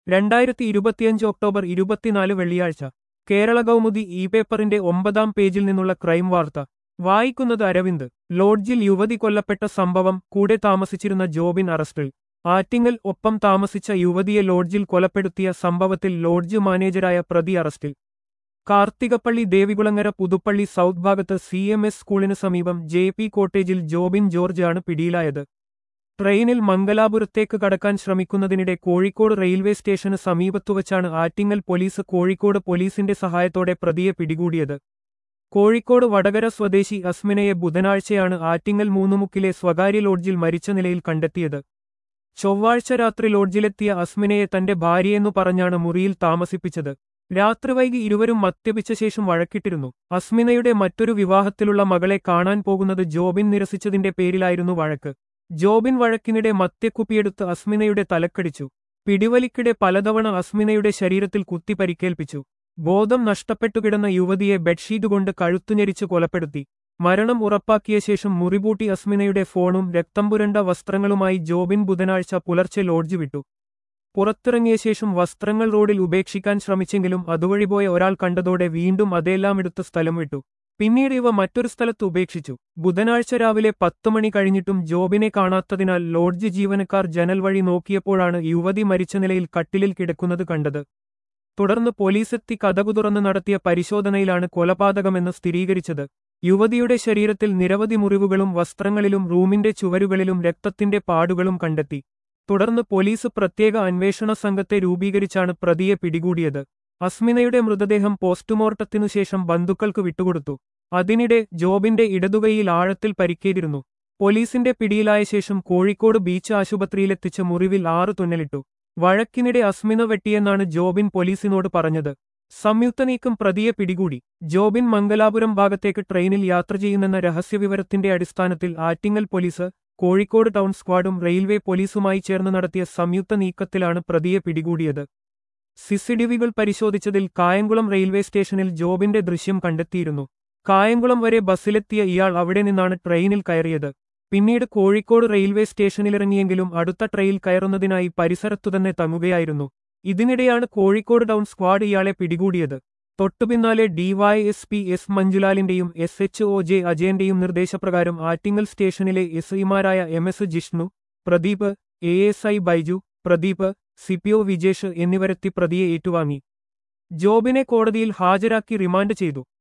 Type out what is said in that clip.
രണ്ടായിരത്തി ഇരുപത്തിയഞ്ച് ഒക്ടോബർ ഇരുപത്തിനാല് വെള്ളിയാഴ്ച കേരള കൗമുദി ഇ പേപ്പറിന്റെ ഒമ്പതാം പേജിൽ നിന്നുള്ള ക്രൈം വാർത്ത വായിക്കുന്നത് അരവിന്ദ് ലോഡ്ജിൽ യുവതി കൊല്ലപ്പെട്ട സംഭവം കൂടെ താമസിച്ചിരുന്ന ജോബിൻ അറസ്റ്റിൽ ആറ്റിങ്ങൽ ഒപ്പം താമസിച്ച യുവതിയെ ലോഡ്ജിൽ കൊലപ്പെടുത്തിയ സംഭവത്തിൽ ലോഡ്ജ് മാനേജരായ പ്രതി അറസ്റ്റിൽ കാർത്തികപ്പള്ളി ദേവികുളങ്ങര പുതുപ്പള്ളി സൗത്ത് ഭാഗത്ത് സി എം എസ് സ്കൂളിന് സമീപം ജെ പി കോട്ടേജിൽ ജോബിൻ ജോർജ് ആണ് പിടിയിലായത് ട്രെയിനിൽ മംഗലാപുരത്തേക്ക് കടക്കാൻ ശ്രമിക്കുന്നതിനിടെ കോഴിക്കോട് റെയിൽവേ സ്റ്റേഷന് സമീപത്തുവച്ചാണ് ആറ്റിങ്ങൽ പോലീസ് കോഴിക്കോട് പോലീസിന്റെ സഹായത്തോടെ പ്രതിയെ പിടികൂടിയത് കോഴിക്കോട് വടകര സ്വദേശി അസ്മിനയെ ബുധനാഴ്ചയാണ് ആറ്റിങ്ങൽ മൂന്നുമുക്കിലെ സ്വകാര്യ ലോഡ്ജിൽ മരിച്ച നിലയിൽ കണ്ടെത്തിയത് ചൊവ്വാഴ്ച രാത്രി ലോഡ്ജിലെത്തിയ അസ്മിനയെ തന്റെ ഭാര്യയെന്നു പറഞ്ഞാണ് മുറിയിൽ താമസിപ്പിച്ചത് രാത്രി വൈകി ഇരുവരും മദ്യപിച്ച ശേഷം വഴക്കിട്ടിരുന്നു അസ്മിനയുടെ മറ്റൊരു വിവാഹത്തിലുള്ള മകളെ കാണാൻ പോകുന്നത് ജോബിൻ നിരസിച്ചതിന്റെ പേരിലായിരുന്നു വഴക്ക് ജോബിൻ വഴക്കിനിടെ മദ്യക്കുപ്പിയെടുത്ത് അസ്മിനയുടെ തലക്കടിച്ചു പിടിവലിക്കിടെ പലതവണ അസ്മിനയുടെ ശരീരത്തിൽ കുത്തി പരിക്കേൽപ്പിച്ചു ബോധം നഷ്ടപ്പെട്ടുകിടന്ന യുവതിയെ ബെഡ്ഷീറ്റ് കൊണ്ട് കഴുത്തുഞെരിച്ച് കൊലപ്പെടുത്തി മരണം ഉറപ്പാക്കിയ ശേഷം മുറിപൂട്ടി അസ്മിനയുടെ ഫോണും രക്തം പുരണ്ട വസ്ത്രങ്ങളുമായി ജോബിൻ ബുധനാഴ്ച പുലർച്ചെ ലോഡ്ജ് വിട്ടു പുറത്തിറങ്ങിയ ശേഷം വസ്ത്രങ്ങൾ റോഡിൽ ഉപേക്ഷിക്കാൻ ശ്രമിച്ചെങ്കിലും അതുവഴി പോയ ഒരാൾ കണ്ടതോടെ വീണ്ടും അതെല്ലാം എടുത്ത് സ്ഥലം വിട്ടു പിന്നീട് ഇവ മറ്റൊരു സ്ഥലത്ത് ഉപേക്ഷിച്ചു ബുധനാഴ്ച രാവിലെ പത്ത് മണി കഴിഞ്ഞിട്ടും ജോബിനെ കാണാത്തതിനാൽ ലോഡ്ജ് ജീവനക്കാർ ജനൽ വഴി നോക്കിയപ്പോഴാണ് യുവതി മരിച്ച നിലയിൽ കട്ടിലിൽ കിടക്കുന്നത് കണ്ടത് തുടർന്ന് പോലീസെത്തി കഥകു തുറന്ന് നടത്തിയ പരിശോധനയിലാണ് കൊലപാതകമെന്ന് സ്ഥിരീകരിച്ചത് യുവതിയുടെ ശരീരത്തിൽ നിരവധി മുറിവുകളും വസ്ത്രങ്ങളിലും റൂമിന്റെ ചുവരുകളിലും രക്തത്തിന്റെ പാടുകളും കണ്ടെത്തി തുടർന്ന് പോലീസ് പ്രത്യേക അന്വേഷണ സംഘത്തെ രൂപീകരിച്ചാണ് പ്രതിയെ പിടികൂടിയത് അസ്മിനയുടെ മൃതദേഹം പോസ്റ്റ്മോർട്ടത്തിനു ശേഷം ബന്ധുക്കൾക്ക് വിട്ടുകൊടുത്തു അതിനിടെ ജോബിന്റെ ഇടതുകൈയിൽ ആഴത്തിൽ പരിക്കേറ്റിരുന്നു പോലീസിന്റെ പിടിയിലായ ശേഷം കോഴിക്കോട് ബീച്ച് ആശുപത്രിയിലെത്തിച്ച മുറിവിൽ ആറു തുന്നലിട്ടു വഴക്കിനിടെ അസ്മിന വെട്ടിയെന്നാണ് ജോബിൻ പോലീസിനോട് പറഞ്ഞത് സംയുക്ത നീക്കം പ്രതിയെ പിടികൂടി ജോബിൻ മംഗലാപുരം ഭാഗത്തേക്ക് ട്രെയിനിൽ യാത്ര ചെയ്യുന്നെന്ന രഹസ്യവിവരത്തിന്റെ അടിസ്ഥാനത്തിൽ ആറ്റിങ്ങൽ പോലീസ് കോഴിക്കോട് ടൗൺ സ്ക്വാഡും റെയിൽവേ പോലീസുമായി ചേർന്ന് നടത്തിയ സംയുക്ത നീക്കത്തിലാണ് പ്രതിയെ പിടികൂടിയത് സിസിഡിവികൾ പരിശോധിച്ചതിൽ കായംകുളം റെയിൽവേ സ്റ്റേഷനിൽ ജോബിന്റെ ദൃശ്യം കണ്ടെത്തിയിരുന്നു കായംകുളം വരെ ബസ്സിലെത്തിയ ഇയാൾ അവിടെ നിന്നാണ് ട്രെയിനിൽ കയറിയത് പിന്നീട് കോഴിക്കോട് റെയിൽവേ സ്റ്റേഷനിലിറങ്ങിയെങ്കിലും അടുത്ത ട്രെയിൽ കയറുന്നതിനായി പരിസരത്തുതന്നെ തങ്ങുകയായിരുന്നു ഇതിനിടെയാണ് കോഴിക്കോട് ടൗൺ സ്ക്വാഡ് ഇയാളെ പിടികൂടിയത് തൊട്ടുപിന്നാലെ ഡിവൈഎസ്പി എസ് മഞ്ജുലാലിന്റെയും എസ് എച്ച് ഒ ജെ അജയന്റെയും നിർദ്ദേശപ്രകാരം ആറ്റിങ്ങൽ സ്റ്റേഷനിലെ എസ് ഐമാരായ M S Jishnu Pradeep A S I Baiju Pradeep CPO Vijesh എന്നിവരെത്തി പ്രതിയെ ഏറ്റുവാങ്ങി ജോബിനെ കോടതിയിൽ ഹാജരാക്കി റിമാൻഡ് ചെയ്തു